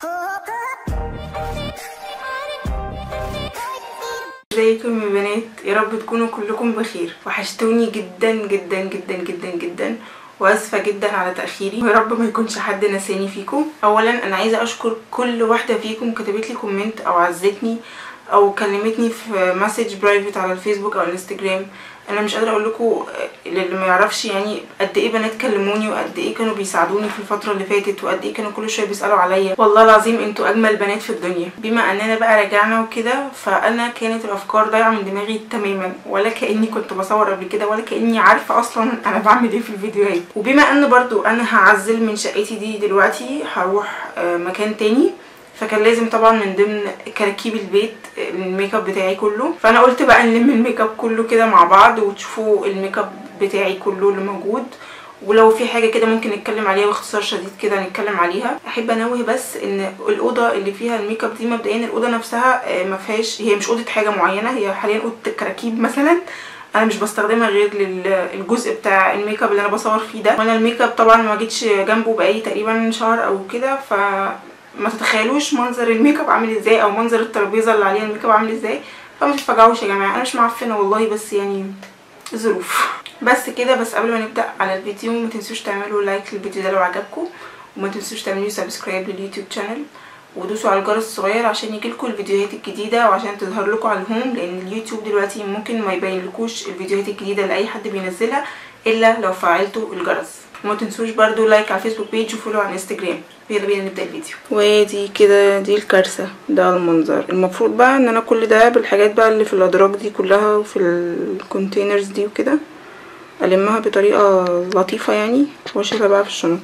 ازيكم يا بنات يا رب تكونوا كلكم بخير وحشتوني جدا جدا جدا جدا جدا واسفه جدا على تاخيري ويا رب ما يكونش حد نساني فيكم اولا انا عايزه اشكر كل واحده فيكم كتبت لي كومنت او عزتني او كلمتني في مسج برايفت على الفيسبوك او الانستجرام انا مش قادره اقول لكم اللي ما يعرفش يعني قد ايه بنات كلموني وقد ايه كانوا بيساعدوني في الفتره اللي فاتت وقد ايه كانوا كل شويه بيسالوا عليا والله العظيم انتوا اجمل بنات في الدنيا بما اننا بقى رجعنا وكده فانا كانت الافكار ضايعه من دماغي تماما ولا كاني كنت بصور قبل كده ولا كاني عارفه اصلا انا بعمل ايه في الفيديوهات وبما ان برضو انا هعزل من شقتي دي دلوقتي هروح مكان تاني فكان لازم طبعا من ضمن كراكيب البيت الميك اب بتاعي كله فانا قلت بقى نلم الميك اب كله كده مع بعض وتشوفوا الميك اب بتاعي كله اللي موجود ولو في حاجه كده ممكن نتكلم عليها باختصار شديد كده نتكلم عليها احب انوه بس ان الاوضه اللي فيها الميك اب دي مبدئيا الاوضه نفسها ما فيهاش هي مش اوضه حاجه معينه هي حاليا اوضه الكراكيب مثلا انا مش بستخدمها غير للجزء بتاع الميك اب اللي انا بصور فيه ده وانا الميك اب طبعا ما جيتش جنبه بقالي تقريبا شهر او كده ف ما تتخيلوش منظر الميك اب عامل ازاي او منظر الترابيزه اللي عليها الميك اب عامل ازاي فما تتفجعوش يا جماعه انا مش معفنه والله بس يعني ظروف بس كده بس قبل ما نبدا على الفيديو ما تنسوش تعملوا لايك للفيديو ده لو عجبكم وما تنسوش تعملوا سبسكرايب لليوتيوب شانل ودوسوا على الجرس الصغير عشان يجيلكوا الفيديوهات الجديده وعشان تظهر لكم على الهوم لان اليوتيوب دلوقتي ممكن ما يبينلكوش الفيديوهات الجديده لاي حد بينزلها الا لو فعلتوا الجرس وما تنسوش برضو لايك على الفيسبوك بيج وفولو على الانستجرام يلا بينا نبدا الفيديو ودي كده دي الكارثه ده المنظر المفروض بقى ان انا كل ده بالحاجات بقى اللي في الادراج دي كلها وفي الكونتينرز دي وكده المها بطريقه لطيفه يعني واشيلها بقى في الشنط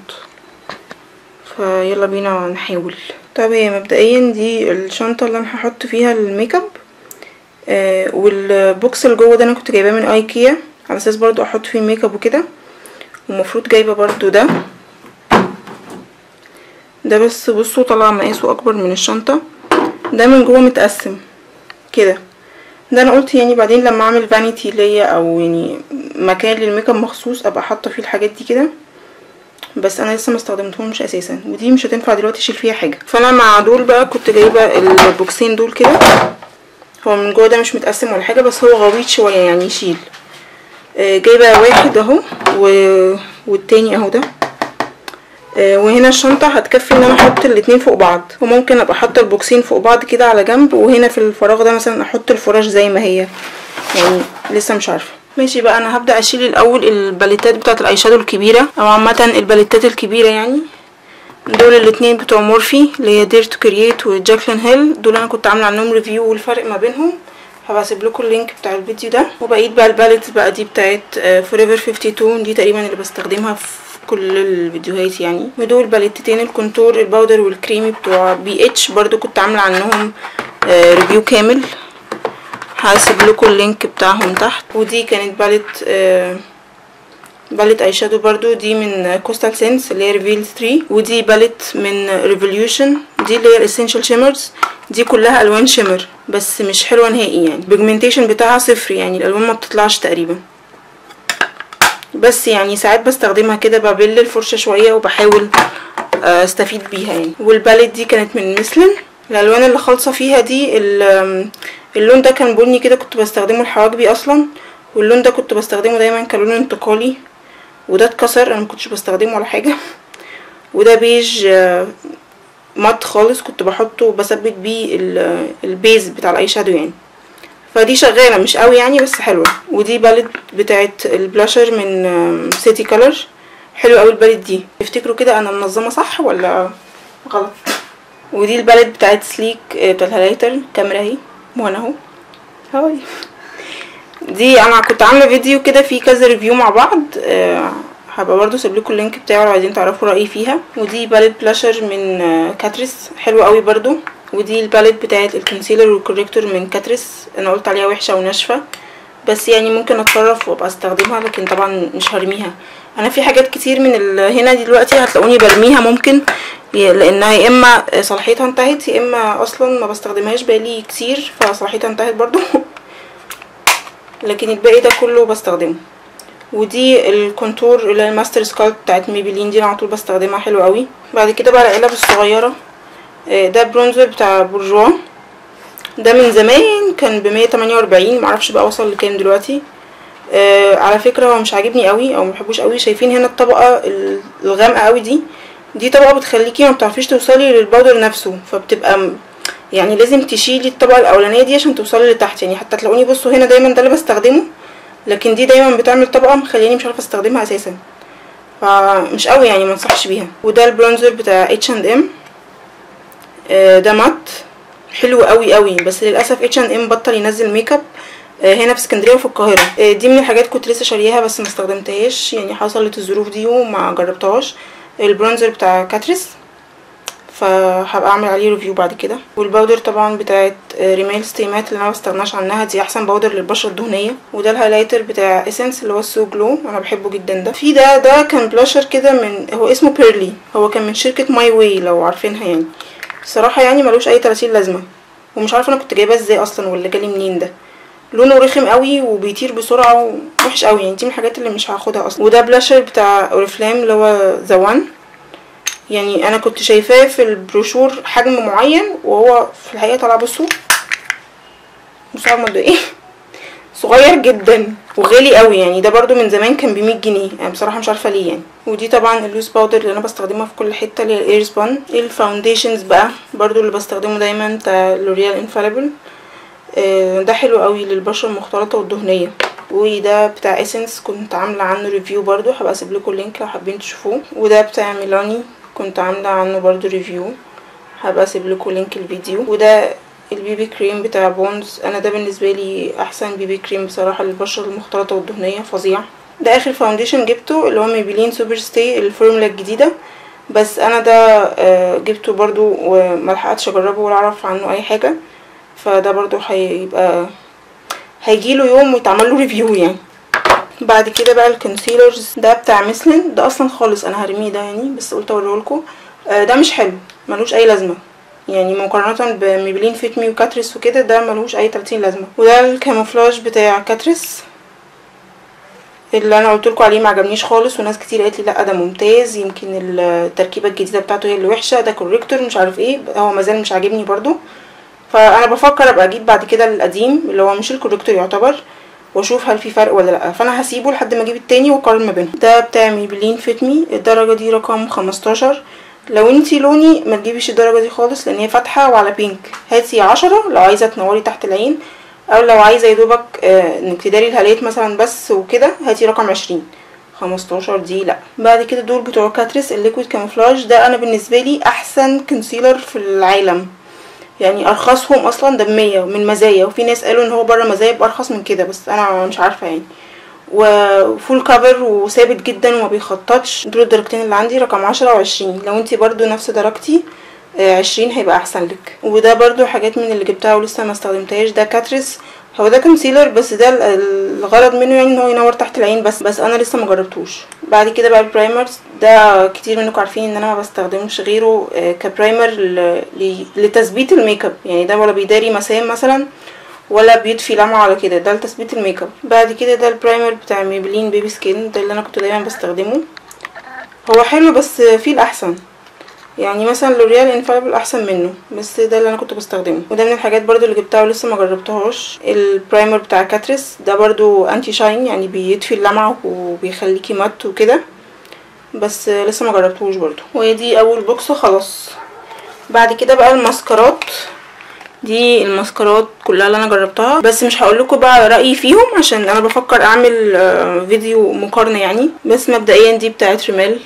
فيلا بينا نحاول طب هي مبدئيا دي الشنطه اللي انا هحط فيها الميك اب آه والبوكس اللي جوه ده انا كنت جايباه من ايكيا على اساس برضو احط فيه الميك اب وكده ومفروض جايبه برضو ده ده بس بصوا طلع مقاسه اكبر من الشنطه ده من جوه متقسم كده ده انا قلت يعني بعدين لما اعمل فانيتي ليا او يعني مكان للميك اب مخصوص ابقى حاطه فيه الحاجات دي كده بس انا لسه ما استخدمتهمش اساسا ودي مش هتنفع دلوقتي اشيل فيها حاجه فانا مع دول بقى كنت جايبه البوكسين دول كده هو من جوه ده مش متقسم ولا حاجه بس هو غويط شويه يعني يشيل جايبه واحد اهو و... والتاني اهو ده وهنا الشنطه هتكفي ان انا احط الاتنين فوق بعض وممكن ابقى حاطه البوكسين فوق بعض كده على جنب وهنا في الفراغ ده مثلا احط الفراش زي ما هي يعني لسه مش عارفه ماشي بقى انا هبدا اشيل الاول الباليتات بتاعه الاي شادو الكبيره او عامه الباليتات الكبيره يعني دول الاتنين بتوع مورفي اللي هي دير تو كرييت وجاكلين هيل دول انا كنت عامله عنهم ريفيو والفرق ما بينهم هبقى اسيب لكم اللينك بتاع الفيديو ده وبقيت بقى الباليتس بقى دي بتاعت فوريفر 52 دي تقريبا اللي بستخدمها في كل الفيديوهات يعني ودول باليتتين الكونتور الباودر والكريمي بتوع بي اتش برضو كنت عامله عنهم ريفيو كامل هسيب لكم اللينك بتاعهم تحت ودي كانت باليت باليت اي شادو برضو دي من كوستال سينس اللي هي ريفيل 3 ودي باليت من ريفوليوشن دي اللي هي الاسينشال شيمرز دي كلها الوان شيمر بس مش حلوه نهائي يعني البيجمنتيشن بتاعها صفر يعني الالوان ما بتطلعش تقريبا بس يعني ساعات بستخدمها كده ببل الفرشه شويه وبحاول استفيد بيها يعني والباليت دي كانت من مسلن الالوان اللي خالصه فيها دي اللون ده كان بني كده كنت بستخدمه الحواجبي اصلا واللون ده كنت بستخدمه دايما كلون انتقالي وده اتكسر انا مكنتش بستخدمه ولا حاجه وده بيج مات خالص كنت بحطه وبثبت بيه البيز بتاع الاي شادو يعني فدي شغاله مش قوي يعني بس حلوه ودي باليت بتاعت البلاشر من سيتي كولر حلو قوي الباليت دي تفتكروا كده انا منظمه صح ولا غلط ودي الباليت بتاعت سليك بتاع الهايلايتر كاميرا اهي وانا اهو هاي دي انا كنت عامله فيديو كده فيه كذا ريفيو مع بعض أه هبقى برضو سيب لكم اللينك بتاعه لو عايزين تعرفوا رايي فيها ودي باليت بلاشر من كاتريس حلو قوي برضو ودي الباليت بتاعت الكونسيلر والكوريكتور من كاتريس انا قلت عليها وحشه وناشفه بس يعني ممكن اتصرف وابقى استخدمها لكن طبعا مش هرميها انا في حاجات كتير من هنا دلوقتي هتلاقوني برميها ممكن لانها يا اما صلاحيتها انتهت يا اما اصلا ما بستخدمهاش بقالي كتير فصلاحيتها انتهت برضو لكن الباقي ده كله بستخدمه ودي الكونتور اللي هي الماستر سكالب بتاعت ميبلين دي انا على طول بستخدمها حلو قوي بعد كده بقى العلب الصغيره آه، ده برونزر بتاع بورجوا ده من زمان كان ب 148 معرفش بقى وصل لكام دلوقتي آه على فكره هو مش عاجبني قوي او مبحبوش قوي شايفين هنا الطبقه ال- الغامقه قوي دي دي طبقه بتخليكي ما بتعرفيش توصلي للباودر نفسه فبتبقى م- يعني لازم تشيلي الطبقه الاولانيه دي عشان توصلي لتحت يعني حتى تلاقوني بصوا هنا دايما ده اللي بستخدمه لكن دي دايما بتعمل طبقه مخليني مش عارفه استخدمها اساسا فمش قوي يعني ما انصحش بيها وده البرونزر بتاع اتش اند ام ده مات حلو قوي قوي بس للاسف اتش اند ام بطل ينزل ميك اب آه، هنا في اسكندريه وفي القاهره آه، دي من الحاجات كنت لسه شاريها بس ما استخدمتهاش يعني حصلت الظروف دي وما جربتهاش البرونزر بتاع كاتريس فهبقى اعمل عليه ريفيو بعد كده والباودر طبعا بتاعت آه، ريميل ستيمات اللي انا ما بستغناش عنها دي احسن باودر للبشره الدهنيه وده الهايلايتر بتاع اسنس اللي هو السو جلو انا بحبه جدا ده في ده ده كان بلاشر كده من هو اسمه بيرلي هو كان من شركه ماي واي لو عارفينها يعني الصراحه يعني ملوش اي 30 لازمه ومش عارفه انا كنت جايباه ازاي اصلا ولا جالي منين ده لونه رخم قوي وبيطير بسرعه ووحش قوي يعني دي من الحاجات اللي مش هاخدها اصلا وده بلاشر بتاع اوريفلام اللي هو ذا وان يعني انا كنت شايفاه في البروشور حجم معين وهو في الحقيقه طلع بصوا بصوا عارفه ده ايه صغير جدا وغالي قوي يعني ده برضو من زمان كان ب 100 جنيه انا بصراحه مش عارفه ليه يعني ودي طبعا اللوز باودر اللي انا بستخدمها في كل حته اللي هي الاير سبان الفاونديشنز بقى برضو اللي بستخدمه دايما بتاع لوريال انفاليبل ده حلو قوي للبشره المختلطه والدهنيه وده بتاع اسنس كنت عامله عنه ريفيو برضو هبقى اسيب لكم اللينك لو حابين تشوفوه وده بتاع ميلاني كنت عامله عنه برضو ريفيو هبقى اسيب لكم لينك الفيديو وده البيبي كريم بتاع بونز انا ده بالنسبه لي احسن بيبي كريم بصراحه للبشره المختلطه والدهنيه فظيع ده اخر فاونديشن جبته اللي هو ميبلين سوبر ستي الفورمولا الجديده بس انا ده آه، جبته برضو وملحقتش اجربه ولا اعرف عنه اي حاجه فده برضو هيبقى هيجيله يوم ويتعمل له ريفيو يعني بعد كده بقى الكونسيلرز ده بتاع مسلين ده اصلا خالص انا هرميه ده يعني بس قلت اوريهولكوا آه، ده مش حلو ملوش اي لازمه يعني مقارنة بميبلين فيت مي وكاتريس وكده ده ملوش اي 30 لازمة وده الكاموفلاج بتاع كاتريس اللي انا قلت لكم عليه ما عجبنيش خالص وناس كتير قالت لي لا ده ممتاز يمكن التركيبه الجديده بتاعته هي اللي وحشه ده كوريكتور مش عارف ايه هو مازال مش عاجبني برضو فانا بفكر ابقى اجيب بعد كده القديم اللي هو مش الكوريكتور يعتبر واشوف هل في فرق ولا لا فانا هسيبه لحد ما اجيب التاني واقارن ما بينهم ده بتاع ميبلين فيت مي الدرجه دي رقم 15 لو انتي لوني ما تجيبيش الدرجه دي خالص لان هي فاتحه وعلى بينك هاتي عشرة لو عايزه تنوري تحت العين او لو عايزه يدوبك آه انك تداري الهالات مثلا بس وكده هاتي رقم عشرين خمستاشر دي لا بعد كده دول بتوع كاتريس الليكويد كاموفلاج ده انا بالنسبه لي احسن كونسيلر في العالم يعني ارخصهم اصلا ده بمية من مزايا وفي ناس قالوا ان هو بره مزايا بارخص من كده بس انا مش عارفه يعني وفول كفر وثابت جدا وما بيخططش دول الدرجتين اللي عندي رقم عشرة وعشرين لو انتي برضو نفس درجتي آه، عشرين هيبقى احسن لك وده برضو حاجات من اللي جبتها ولسه ما استخدمتهاش ده كاتريس هو ده كونسيلر بس ده ال- الغرض منه يعني ان هو ينور تحت العين بس بس انا لسه ما جربتوش بعد كده بقى البرايمرز ده كتير منكم عارفين ان انا ما بستخدمش غيره آه، كبرايمر ل- ل- لتثبيت الميك اب يعني ده ولا بيداري مسام مثلا ولا بيطفي لمعة على كده ده لتثبيت الميك اب بعد كده ده البرايمر بتاع ميبلين بيبي سكين ده اللي انا كنت دايما بستخدمه هو حلو بس فيه الاحسن يعني مثلا لوريال انفاليبل احسن منه بس ده اللي انا كنت بستخدمه وده من الحاجات برضو اللي جبتها ولسه ما جربتهاش البرايمر بتاع كاتريس ده برضو انتي شاين يعني بيطفي اللمعة وبيخليكي مات وكده بس لسه ما جربتهوش برضو وهي دي اول بوكس خلاص بعد كده بقى الماسكارات دي الماسكارات كلها اللي انا جربتها بس مش هقول لكم بقى رايي فيهم عشان انا بفكر اعمل آه، فيديو مقارنه يعني بس مبدئيا دي بتاعت ريميل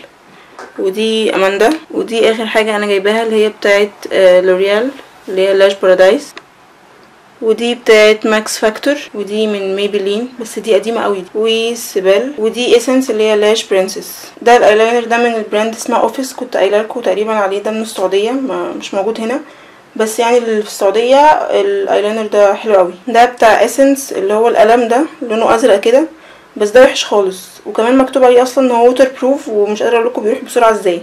ودي اماندا ودي اخر حاجه انا جايباها اللي هي بتاعت آه، لوريال اللي هي لاش بارادايس ودي بتاعت ماكس فاكتور ودي من ميبلين بس دي قديمه قوي دي وسيبل ودي اسنس اللي هي لاش برنسس ده الايلاينر ده من البراند اسمها اوفيس كنت قايله لكم تقريبا عليه ده من السعوديه ما مش موجود هنا بس يعني اللي في السعوديه الايلاينر ده حلو قوي ده بتاع اسنس اللي هو القلم ده لونه ازرق كده بس ده وحش خالص وكمان مكتوب عليه اصلا ان هو ووتر بروف ومش قادره اقول لكم بيروح بسرعه ازاي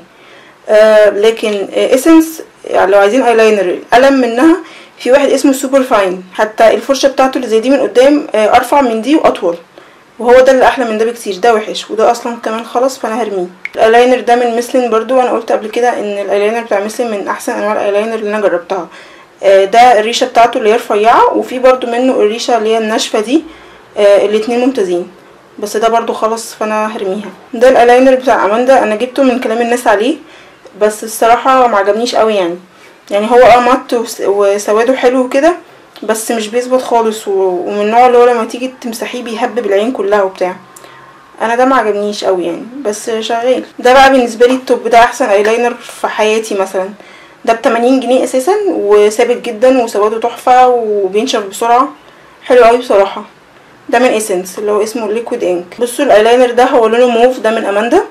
آه لكن آه اسنس يعني لو عايزين ايلاينر القلم منها في واحد اسمه سوبر فاين حتى الفرشه بتاعته اللي زي دي من قدام آه ارفع من دي واطول وهو ده اللي احلى من ده بكتير ده وحش وده اصلا كمان خلص فانا هرميه الايلاينر ده من مسلين برضو انا قلت قبل كده ان الايلاينر بتاع مسلين من احسن انواع الايلاينر اللي انا جربتها آه، ده الريشه بتاعته اللي هي رفيعه وفي برضو منه الريشه اللي هي الناشفه دي آه، الاتنين ممتازين بس ده برضو خلص فانا هرميها ده الايلاينر بتاع اماندا انا جبته من كلام الناس عليه بس الصراحه ما عجبنيش قوي يعني يعني هو اه مات وس- وسواده حلو كده بس مش بيظبط خالص و- ومن النوع اللي هو لما تيجي تمسحيه بيهبب العين كلها وبتاع انا ده ما عجبنيش قوي يعني بس شغال ده بقى بالنسبه لي التوب ده احسن ايلاينر في حياتي مثلا ده ب 80 جنيه اساسا وثابت جدا وسواده تحفه وبينشف بسرعه حلو قوي بصراحه ده من اسنس اللي هو اسمه ليكويد انك بصوا الايلاينر ده هو لونه موف ده من اماندا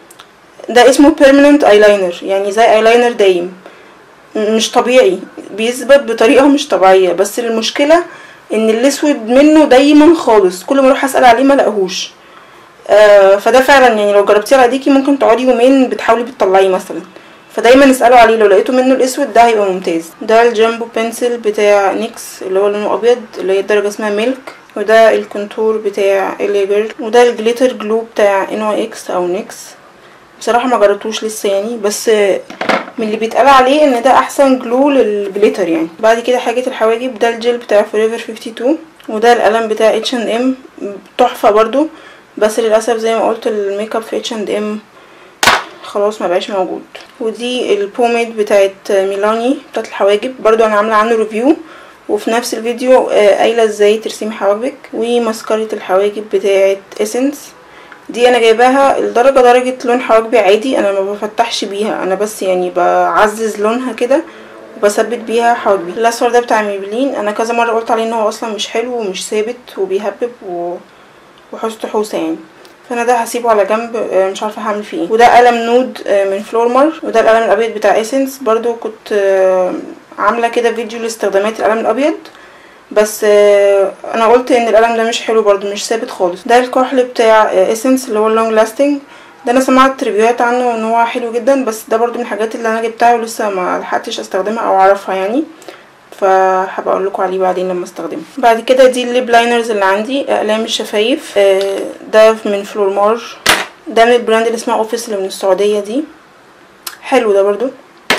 ده اسمه بيرمننت ايلاينر يعني زي ايلاينر دايم م- مش طبيعي بيثبت بطريقه مش طبيعيه بس المشكله ان الاسود منه دايما خالص كل ما اروح اسال عليه ما لاقيهوش آه فده فعلا يعني لو جربتيه على ايديكي ممكن تقعدي يومين بتحاولي بتطلعيه مثلا فدايما اسالوا عليه لو لقيتوا منه الاسود ده هيبقى ممتاز ده الجامبو بنسل بتاع نيكس اللي هو لونه ابيض اللي هي الدرجه اسمها ميلك وده الكونتور بتاع الي جيرل وده الجليتر جلو بتاع ان واي اكس او نيكس بصراحه ما جربتوش لسه يعني بس من اللي بيتقال عليه ان ده احسن جلو للجليتر يعني بعد كده حاجه الحواجب ده الجل بتاع فوريفر 52 وده القلم بتاع اتش اند ام تحفه برضو بس للاسف زي ما قلت الميك اب في اتش اند ام خلاص ما بقاش موجود ودي البوميد بتاعت ميلاني بتاعت الحواجب برضو انا عامله عنه ريفيو وفي نفس الفيديو آه، قايله ازاي ترسمي حواجبك وماسكارة الحواجب بتاعت اسنس دي انا جايباها الدرجه درجه لون حواجبي عادي انا ما بفتحش بيها انا بس يعني بعزز لونها كده وبثبت بيها حواجبي الاصفر ده بتاع ميبلين انا كذا مره قلت عليه ان هو اصلا مش حلو ومش ثابت وبيهبب و... وحوسته حوسه يعني فانا ده هسيبه على جنب آه، مش عارفه هعمل فيه ايه وده قلم نود آه، من فلورمر وده القلم الابيض بتاع اسنس برضو كنت آه، عامله كده فيديو لاستخدامات القلم الابيض بس آه، انا قلت ان القلم ده مش حلو برضو مش ثابت خالص ده الكحل بتاع اسنس اللي هو اللونج لاستنج ده انا سمعت ريفيوهات عنه ان هو حلو جدا بس ده برضو من الحاجات اللي انا جبتها ولسه ما لحقتش استخدمها او اعرفها يعني فهبقى اقول لكم عليه بعدين لما استخدمه بعد كده دي الليب لاينرز اللي عندي اقلام الشفايف آه، ده من فلورمار ده من البراند اللي اسمها اوفيس اللي من السعوديه دي حلو ده برضو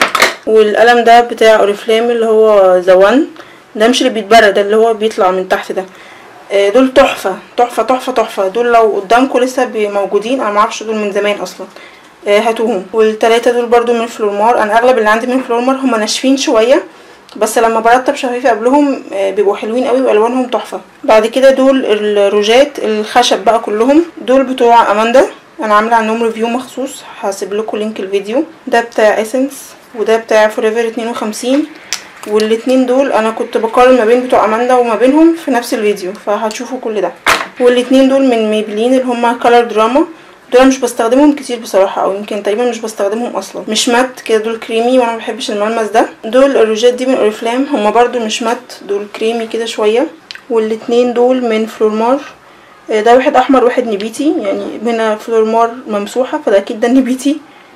والقلم ده بتاع اوريفلام اللي هو ذا وان ده مش اللي بيتبرد ده اللي هو بيطلع من تحت ده آه، دول تحفه تحفه تحفه تحفه دول لو قدامكم لسه بي- موجودين انا معرفش دول من زمان اصلا آه، هاتوهم والتلاتة دول برضو من فلورمار انا اغلب اللي عندي من فلورمار هما ناشفين شويه بس لما برطب شفايفي قبلهم آه، بيبقوا حلوين قوي والوانهم تحفه بعد كده دول الروجات الخشب بقى كلهم دول بتوع اماندا انا عامله عنهم ريفيو مخصوص هسيب لكم لينك الفيديو ده بتاع اسنس وده بتاع فوريفر 52 والاتنين دول انا كنت بقارن ما بين بتوع اماندا وما بينهم في نفس الفيديو فهتشوفوا كل ده والاتنين دول من ميبلين اللي هما كولر دراما دول مش بستخدمهم كتير بصراحة او يمكن تقريبا مش بستخدمهم اصلا مش مات كده دول كريمي وانا مبحبش الملمس ده دول الروجات دي من اوريفلام هما برضو مش مات دول كريمي كده شوية والاتنين دول من فلورمار آه، ده واحد احمر واحد نبيتي يعني هنا فلورمار ممسوحة فده اكيد ده النبيتي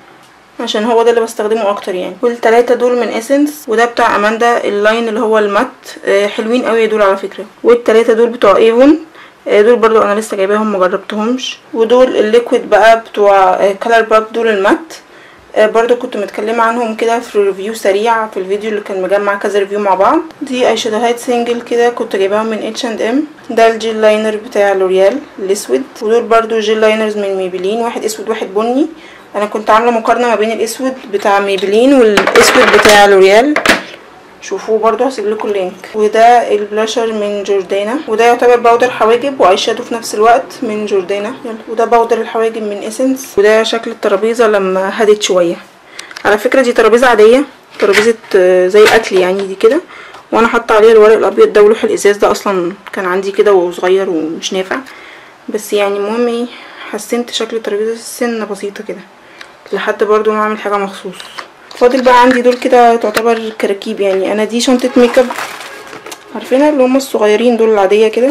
عشان هو ده اللي بستخدمه اكتر يعني والتلاتة دول من اسنس وده بتاع اماندا اللاين اللي هو المات آه، حلوين قوي دول على فكرة والتلاتة دول بتوع ايفون آه، دول برضو انا لسه جايباهم مجربتهمش ودول الليكويد بقى بتوع كلر باب دول المات آه، برضو كنت متكلمة عنهم كده في ريفيو سريع في الفيديو اللي كان مجمع كذا ريفيو مع بعض دي اي شادوهات سنجل كده كنت جايباهم من اتش اند ام ده الجيل لاينر بتاع لوريال الاسود ودول برضو جيل لاينرز من ميبلين واحد اسود واحد بني انا كنت عامله مقارنه ما بين الاسود بتاع ميبلين والاسود بتاع لوريال شوفوه برضو هسيب لكم اللينك وده البلاشر من جوردانا وده يعتبر باودر حواجب واي شادو في نفس الوقت من جوردانا يلا وده باودر الحواجب من اسنس وده شكل الترابيزه لما هدت شويه على فكره دي ترابيزه عاديه ترابيزه آه، زي اكل يعني دي كده وانا حاطه عليها الورق الابيض ده ولوح الازاز ده اصلا كان عندي كده وهو صغير ومش نافع بس يعني المهم ايه حسنت شكل الترابيزه سنه بسيطه كده لحد برضو ما اعمل حاجه مخصوص فاضل بقى عندي دول كده تعتبر كراكيب يعني انا دي شنطه ميك اب عارفينها اللي هم الصغيرين دول العاديه كده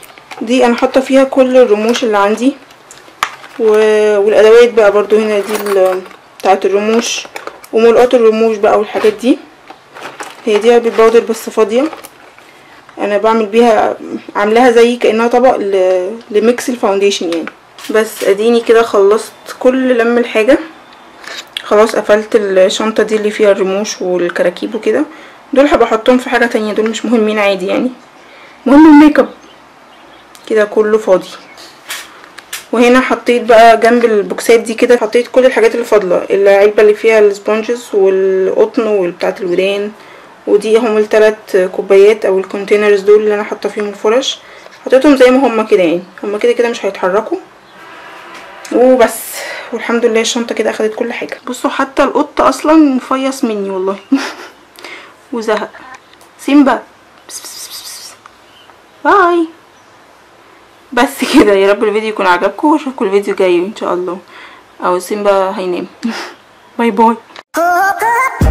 دي انا حاطه فيها كل الرموش اللي عندي و... والادوات بقى برضو هنا دي ال- بتاعه الرموش وملقاط الرموش بقى والحاجات دي هي دي علبه باودر بس فاضيه انا بعمل بيها عاملاها زي كانها طبق ل... لميكس الفاونديشن يعني بس اديني كده خلصت كل لم الحاجه خلاص قفلت الشنطه دي اللي فيها الرموش والكراكيب وكده دول هبقى احطهم في حاجه تانية دول مش مهمين عادي يعني مهم الميك اب كده كله فاضي وهنا حطيت بقى جنب البوكسات دي كده حطيت كل الحاجات اللي فاضله العلبه اللي فيها السبونجز والقطن والبتاعه الودان ودي هم الثلاث كوبايات او الكونتينرز دول اللي انا حاطه فيهم الفرش حطيتهم زي ما هم كده يعني هم كده كده مش هيتحركوا وبس والحمد لله الشنطه كده اخدت كل حاجه بصوا حتى القط اصلا مفيص مني والله وزهق سيمبا بس بس بس بس. باي بس كده يا رب الفيديو يكون عجبكم واشوفكم الفيديو جاي ان شاء الله او سيمبا هينام باي باي